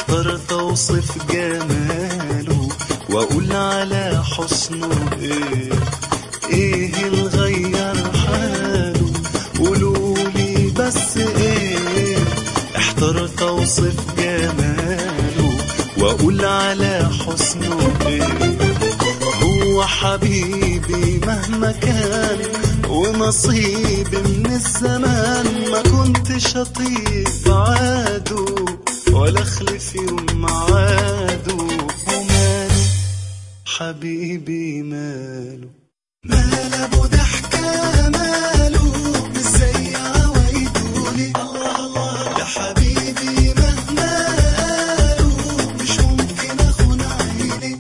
احترت اوصف جماله واقول على حسنه ايه ايه اللي غير حاله قولولي بس ايه احترت اوصف جماله واقول على حسنه ايه هو حبيبي مهما كان ونصيبي من الزمان ما كنتش اطيب عاده ولا اخلف يوم معاده وماله حبيبي ماله مال ابو ضحكه ماله مش زي عوايدولي يا حبيبي مهما قالوا مش ممكن اخون عيني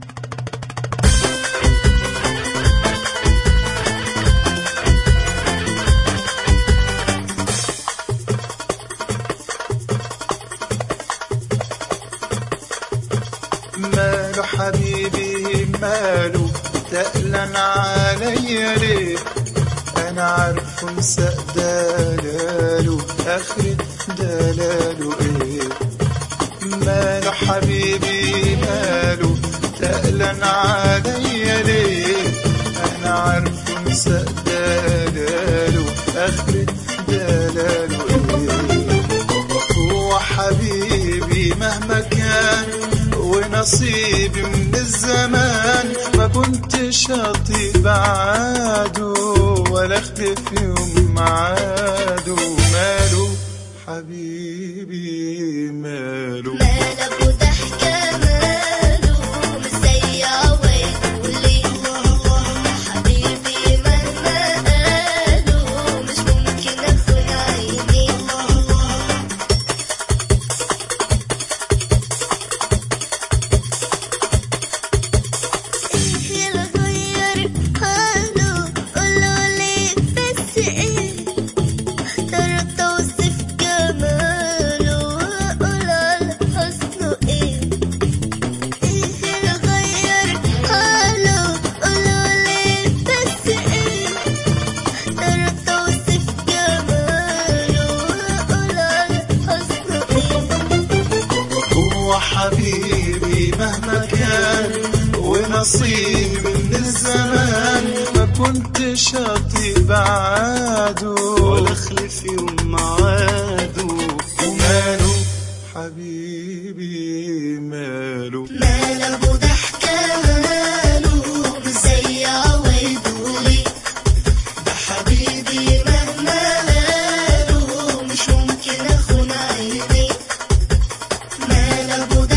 ماله حبيبي ماله تقلن عليا ليه انا عارف انسى دلاله اخر دلاله ايه ماله حبيبي ماله تقلن عليا ليه انا عارف انسى دلاله اخر دلاله ايه هو حبيبي مهما كان ونصيبي من الزمان ما كنتش اطيب عاده ولا اختف يوم معاده ماله حبيبي ماله مال ابو ضحكه ماله مش زي عوايدولي يا حبيبي مهما قالوا مش ممكن اخون عيني يغير حاله قولولي بس ايه اخترت اوصف جماله واقول على حسنه ايه ايه يغير حاله قولولي بس ايه اخترت اوصف جماله واقول على حسنه ايه هو حبيبي مهما كان ونصيبي من الزمان ما كنتش اطيب عاده ولا اخلف يوم معاده وماله حبيبي ماله مال ابو ضحكه ماله مش زي عوايدولي ده حبيبي مهما قالوا مش ممكن اخون عيني مال ابو